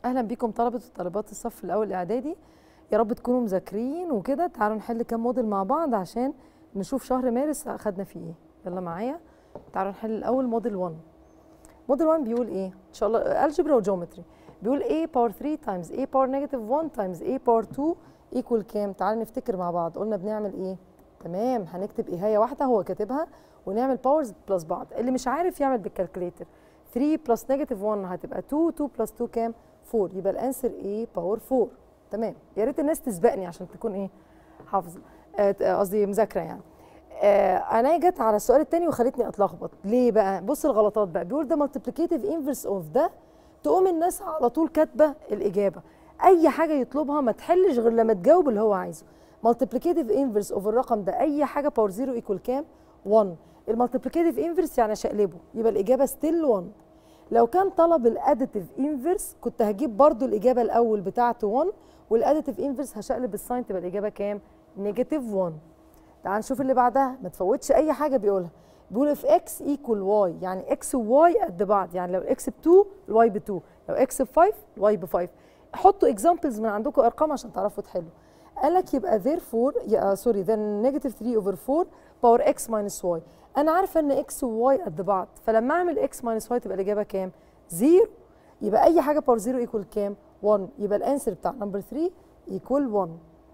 اهلا بيكم طلبه وطالبات الصف الاول الاعدادي يا رب تكونوا مذاكرين وكده تعالوا نحل كام موديل مع بعض عشان نشوف شهر مارس اخدنا فيه ايه يلا معايا تعالوا نحل الاول موديل 1 موديل 1 بيقول ايه ان شاء الله الجبرا وجيومتري بيقول a باور 3 تايمز a باور نيجاتيف 1 تايمز a باور 2 ايكوال كام تعالوا نفتكر مع بعض قلنا بنعمل ايه تمام هنكتب ايهايه واحده هو كاتبها ونعمل باورز بلس بعض اللي مش عارف يعمل بالكالكوليتر 3 بلس نيجاتيف 1 هتبقى 2 2 بلس 2 كام 4 يبقى الانسر ايه باور 4 تمام يا ريت الناس تسبقني عشان تكون ايه حافظه قصدي آه مذاكره يعني آه انا جت على السؤال الثاني وخلتني اتلخبط ليه بقى بص الغلطات بقى بيقول ده مالتيبليكيتيف انفرس اوف ده تقوم الناس على طول كاتبه الاجابه اي حاجه يطلبها ما تحلش غير لما تجاوب اللي هو عايزه مالتيبليكيتيف انفرس اوف الرقم ده اي حاجه باور 0 ايكوال كام 1 المالتيبليكيتيف انفرس يعني شقلبه يبقى الاجابه ستيل 1 لو كان طلب الاديتيف انفرس كنت هجيب برضو الاجابه الاول بتاعته 1 والاديتيف انفرس هشقلب الساين تبقى الاجابه كام نيجاتيف 1 تعال نشوف اللي بعدها ما تفوتش اي حاجه بيقولها بيقول اف اكس ايكوال واي يعني اكس وواي قد بعض يعني لو اكس ب 2 الواي ب 2 لو اكس ب 5 الواي ب 5 حطوا اكزامبلز من عندكم ارقام عشان تعرفوا تحلوا قال لك يبقى therefore سوري then نيجاتيف 3 اوفر 4 باور اكس ماينس واي انا عارفه ان اكس وواي قد بعض فلما اعمل اكس ماينس واي تبقى الاجابه كام 0 يبقى اي حاجه باور 0 ايكوال كام 1 يبقى الانسر بتاع نمبر 3 ايكوال 1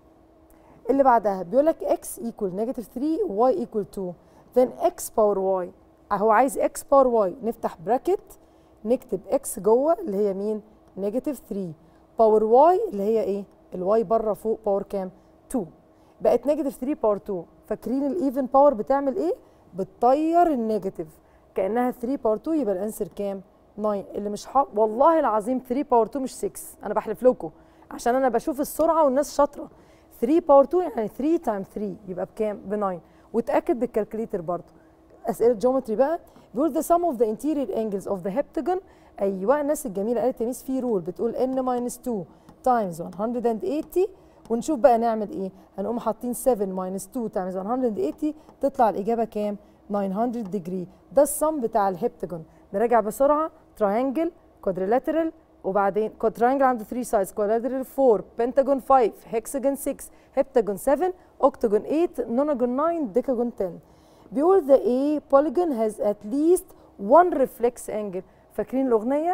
اللي بعدها بيقول لك اكس ايكوال نيجاتيف 3 وواي ايكوال 2 then اكس باور واي هو عايز اكس باور واي نفتح براكت نكتب اكس جوه اللي هي مين نيجاتيف 3 باور واي اللي هي ايه الواي بره فوق باور كام 2 بقت نيجاتيف 3 باور 2 فاكرين الايفن باور بتعمل ايه بتطير النيجاتيف كانها 3 باور 2 يبقى الانسر كام 9 اللي مش حق والله العظيم 3 باور 2 مش 6 انا بحلف لكم عشان انا بشوف السرعه والناس شاطره 3 باور 2 يعني 3 تايم 3 يبقى بكام ب 9 وتاكد بالكالكوليتر برضه اسئله جيومتري بقى بيقول the sum of the interior angles of the heptagon ايوه الناس الجميله قالت يا ميس في رول بتقول n minus 2 times 180 ونشوف بقى نعمل ايه هنقوم حاطين 7 minus 2 times 180 تطلع الاجابه كام 900 degree ده الصم بتاع الهبتاجون نراجع بسرعه تراينجل كوادريلاترال وبعدين تراينجل عنده 3 سايدز كوادريلاترال 4 بنتاجون 5 هكساجون 6 هبتاجون 7 اوكتاجون 8 نوناجون 9 ديكاجون 10 بيقول the A polygon has at least one reflex angle فاكرين الاغنيه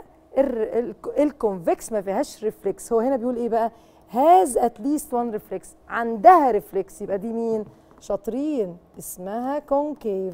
الكونفكس ما فيهاش ريفلكس هو هنا بيقول ايه بقى has at least one reflex عندها ريفلكس يبقى دي مين شاطرين اسمها كونكيف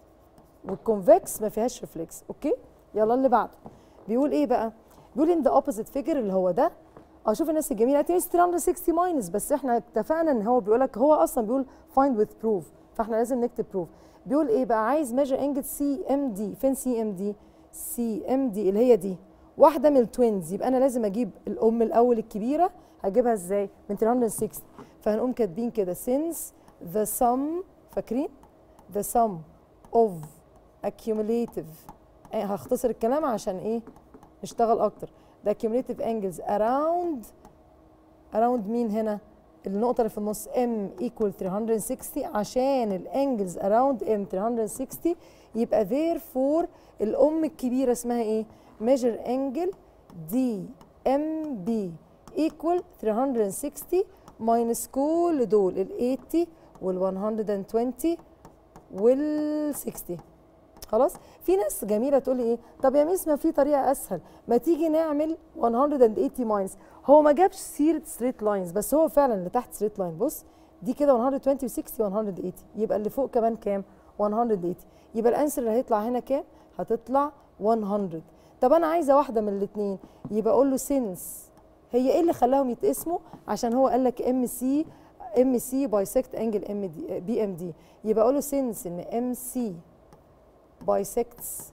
والكونفكس ما فيهاش ريفلكس اوكي يلا اللي بعده بيقول ايه بقى بيقول ان ذا اوبوزيت فيجر اللي هو ده اه شوف الناس الجميله قالت 360 ماينس بس احنا اتفقنا ان هو بيقول لك هو اصلا بيقول فايند وذ بروف فاحنا لازم نكتب بروف بيقول ايه بقى عايز ميجر انجل سي ام دي فين سي ام دي سي ام دي اللي هي دي واحده من التوينز يبقى انا لازم اجيب الام الاول الكبيره هجيبها ازاي من 360 فهنقوم كاتبين كده since the sum فاكرين the sum of accumulative هختصر الكلام عشان ايه نشتغل اكتر the accumulative angles around around مين هنا النقطة اللي في النص m equal 360 عشان الانجلز around m 360 يبقى therefore الأم الكبيرة اسمها ايه؟ measure angle DMB equal 360 minus كل دول ال 80 وال 120 وال 60 خلاص في ناس جميله تقول لي ايه طب يا ميس ما في طريقه اسهل ما تيجي نعمل 180 ماينس هو ما جابش سيره ستريت لاينز بس هو فعلا اللي تحت ستريت لاين بص دي كده 120 و 60 180 يبقى اللي فوق كمان كام 180 يبقى الانسر اللي هيطلع هنا كام هتطلع 100 طب انا عايزه واحده من الاثنين يبقى اقول له سينس هي ايه اللي خلاهم يتقسموا عشان هو قال لك ام سي ام سي بايسكت انجل ام دي بي ام دي يبقى اقول له سينس ان ام سي بايسكتس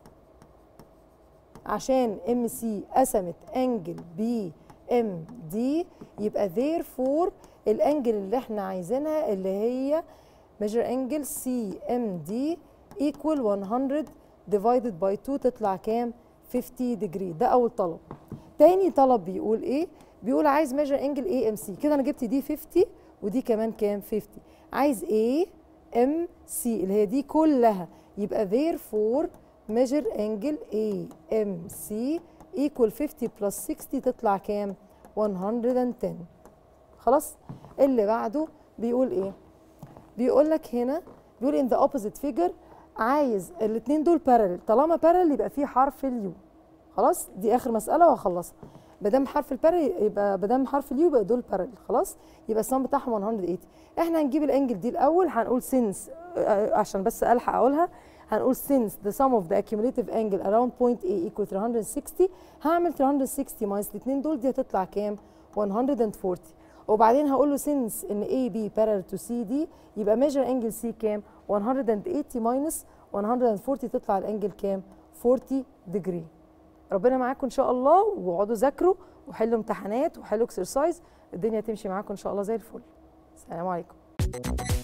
عشان ام سي قسمت انجل بي ام دي يبقى therefore الانجل اللي احنا عايزينها اللي هي measure angle سي ام دي equal 100 divided by 2 تطلع كام 50 degree ده اول طلب تاني طلب بيقول ايه بيقول عايز measure angle اي ام سي كده انا جبت دي 50 ودي كمان كام 50 عايز ايه ام سي اللي هي دي كلها يبقى therefore measure angle AM C equal 50 plus 60 تطلع كام 110 خلاص اللي بعده بيقول ايه بيقول لك هنا بيقول in the opposite figure عايز الاثنين دول parallel طالما parallel يبقى في حرف اليو خلاص دي اخر مساله وهخلصها ما دام حرف البارل يبقى ما دام حرف اليو يبقى دول بارل خلاص يبقى السم بتاعهم 180 احنا هنجيب الانجل دي الاول هنقول since آه، عشان بس الحق اقولها هنقول since the sum of the accumulative angle around point A equal 360 هعمل 360 minus الاثنين دول دي هتطلع كام 140 وبعدين هقول له since ان AB parallel to CD يبقى measure angle C كام 180 minus 140 تطلع الانجل كام 40 degree ربنا معاكم ان شاء الله واقعدوا ذاكروا وحلوا امتحانات وحلوا اكسرسايز الدنيا تمشي معاكم ان شاء الله زي الفل السلام عليكم